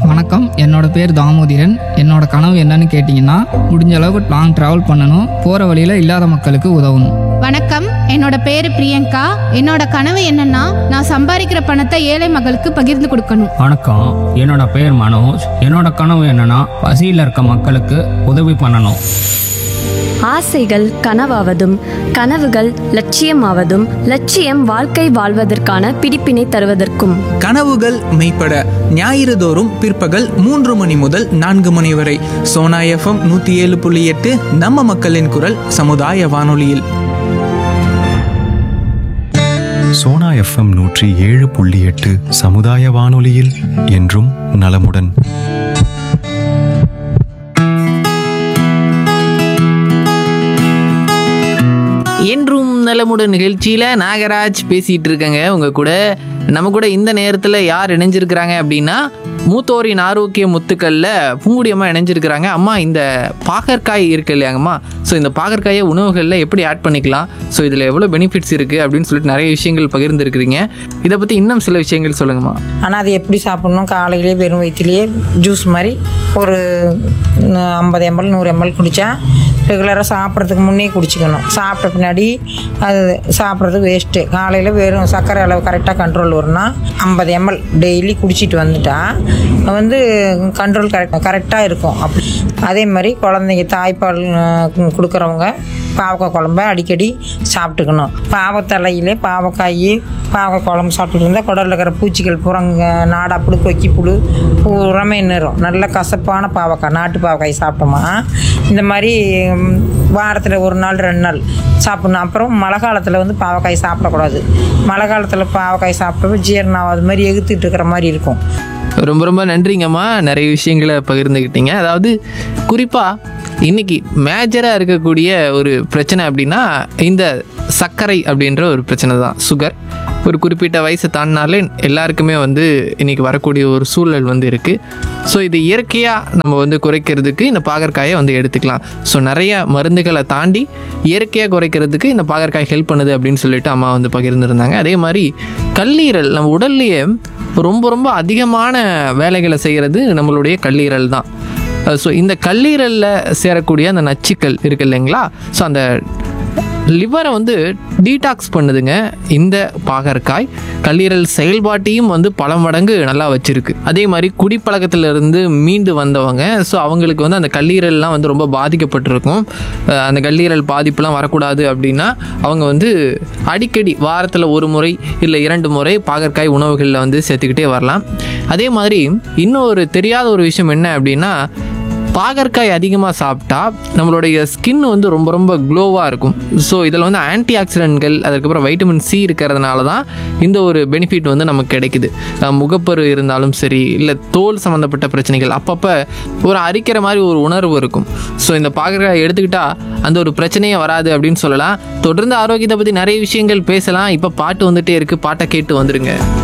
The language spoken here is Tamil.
வணக்கம் என்னோட பேர் தாமோதிரன் என்னோட கனவு என்னன்னு கேட்டிங்கன்னா முடிஞ்ச அளவுக்கு லாங் ட்ராவல் பண்ணணும் போகிற வழியில் இல்லாத மக்களுக்கு உதவணும் வணக்கம் என்னோட பேரு பிரியங்கா என்னோட கனவு என்னன்னா நான் சம்பாதிக்கிற பணத்தை ஏழை மக்களுக்கு பகிர்ந்து கொடுக்கணும் வணக்கம் என்னோட பேர் மனோஜ் என்னோட கனவு என்னன்னா பசியில் இருக்க மக்களுக்கு உதவி பண்ணணும் ஆசைகள் கனவாவதும் கனவுகள் லட்சியமாவதும் லட்சியம் வாழ்க்கை வாழ்வதற்கான பிடிப்பினை தருவதற்கும் கனவுகள் மெய்ப்பட ஞாயிறு தோறும் பிற்பகல் மூன்று மணி முதல் நான்கு மணி வரை சோனா எஃப்எம் நூற்றி ஏழு புள்ளி எட்டு நம்ம மக்களின் குரல் சமுதாய வானொலியில் சோனா எஃப்எம் நூற்றி ஏழு புள்ளி எட்டு சமுதாய வானொலியில் என்றும் நலமுடன் என்றும் நலமுடன் நிகழ்ச்சியில் நாகராஜ் பேசிகிட்டு இருக்கேங்க உங்கள் கூட நம்ம கூட இந்த நேரத்தில் யார் இணைஞ்சிருக்கிறாங்க அப்படின்னா மூத்தோரின் ஆரோக்கிய முத்துக்களில் பூங்குடி அம்மா இணைஞ்சிருக்கிறாங்க அம்மா இந்த பாகற்காய் இருக்கு இல்லையாங்கம்மா ஸோ இந்த பாகற்காயை உணவுகளில் எப்படி ஆட் பண்ணிக்கலாம் ஸோ இதில் எவ்வளோ பெனிஃபிட்ஸ் இருக்குது அப்படின்னு சொல்லிட்டு நிறைய விஷயங்கள் பகிர்ந்துருக்கிறீங்க இதை பற்றி இன்னும் சில விஷயங்கள் சொல்லுங்கம்மா ஆனால் அது எப்படி சாப்பிட்ணும் காலையிலே வெறும் வயிற்றுலேயே ஜூஸ் மாதிரி ஒரு ஐம்பது எம்எல் நூறு எம்எல் குடித்தா ரெகுலராக சாப்பிட்றதுக்கு முன்னே குடிச்சிக்கணும் சாப்பிட்ட பின்னாடி அது சாப்பிட்றது வேஸ்ட்டு காலையில் வெறும் சர்க்கரை அளவு கரெக்டாக கண்ட்ரோல் வரும்னா ஐம்பது எம்எல் டெய்லி குடிச்சிட்டு வந்துட்டா வந்து கண்ட்ரோல் கரெக்ட் கரெக்டாக இருக்கும் அப்படி அதே மாதிரி குழந்தைங்க தாய்ப்பால் அஹ், கொடுக்குறவங்க பாவக்காய் குழம்ப அடிக்கடி சாப்பிட்டுக்கணும் பாவத்தலையிலே பாவக்காய் பாவக்காய் குழம்பு சாப்பிட்டுட்டு இருந்தால் குடலில் இருக்கிற பூச்சிகள் புறங்க நாடாப்புழு கொக்கி புழு பூராமே நிறும் நல்ல கசப்பான பாவக்காய் நாட்டு பாவக்காய் சாப்பிட்டோமா இந்த மாதிரி வாரத்தில் ஒரு நாள் ரெண்டு நாள் சாப்பிடணும் அப்புறம் மழை காலத்தில் வந்து பாவக்காய் சாப்பிடக்கூடாது மழை காலத்தில் பாவக்காய் சாப்பிட்டப்ப ஜீரணம் ஆகாத மாதிரி எகுத்துட்டு இருக்கிற மாதிரி இருக்கும் ரொம்ப ரொம்ப நன்றிங்கம்மா நிறைய விஷயங்களை பகிர்ந்துக்கிட்டீங்க அதாவது குறிப்பாக இன்னைக்கு மேஜராக இருக்கக்கூடிய ஒரு பிரச்சனை அப்படின்னா இந்த சர்க்கரை அப்படின்ற ஒரு பிரச்சனை தான் சுகர் ஒரு குறிப்பிட்ட வயசை தாண்டினாலே எல்லாருக்குமே வந்து இன்னைக்கு வரக்கூடிய ஒரு சூழல் வந்து இருக்குது ஸோ இது இயற்கையாக நம்ம வந்து குறைக்கிறதுக்கு இந்த பாகற்காயை வந்து எடுத்துக்கலாம் ஸோ நிறைய மருந்துகளை தாண்டி இயற்கையாக குறைக்கிறதுக்கு இந்த பாகற்காய் ஹெல்ப் பண்ணுது அப்படின்னு சொல்லிட்டு அம்மா வந்து பகிர்ந்துருந்தாங்க அதே மாதிரி கல்லீரல் நம்ம உடல்லையே ரொம்ப ரொம்ப அதிகமான வேலைகளை செய்கிறது நம்மளுடைய கல்லீரல் தான் ஸோ இந்த கல்லீரலில் சேரக்கூடிய அந்த நச்சுக்கள் இருக்கு இல்லைங்களா ஸோ அந்த லிவரை வந்து டீடாக்ஸ் பண்ணுதுங்க இந்த பாகற்காய் கல்லீரல் செயல்பாட்டையும் வந்து பல மடங்கு நல்லா வச்சிருக்கு அதே மாதிரி குடிப்பழக்கத்துல இருந்து மீண்டு வந்தவங்க ஸோ அவங்களுக்கு வந்து அந்த கல்லீரல்லாம் வந்து ரொம்ப பாதிக்கப்பட்டிருக்கும் அஹ் அந்த கல்லீரல் பாதிப்புலாம் வரக்கூடாது அப்படின்னா அவங்க வந்து அடிக்கடி வாரத்தில் ஒரு முறை இல்லை இரண்டு முறை பாகற்காய் உணவுகளில் வந்து சேர்த்துக்கிட்டே வரலாம் அதே மாதிரி இன்னும் ஒரு தெரியாத ஒரு விஷயம் என்ன அப்படின்னா பாகற்காய் அதிகமாக சாப்பிட்டா நம்மளுடைய ஸ்கின் வந்து ரொம்ப ரொம்ப க்ளோவாக இருக்கும் ஸோ இதில் வந்து ஆன்டி ஆக்சிடென்ட்கள் அதுக்கப்புறம் வைட்டமின் சி இருக்கிறதுனால தான் இந்த ஒரு பெனிஃபிட் வந்து நமக்கு கிடைக்குது அஹ் முகப்பரு இருந்தாலும் சரி இல்லை தோல் சம்மந்தப்பட்ட பிரச்சனைகள் அப்பப்போ ஒரு அரிக்கிற மாதிரி ஒரு உணர்வு இருக்கும் ஸோ இந்த பாகற்காய் எடுத்துக்கிட்டா அந்த ஒரு பிரச்சனையே வராது அப்படின்னு சொல்லலாம் தொடர்ந்து ஆரோக்கியத்தை பற்றி நிறைய விஷயங்கள் பேசலாம் இப்போ பாட்டு வந்துட்டே இருக்குது பாட்டை கேட்டு வந்துடுங்க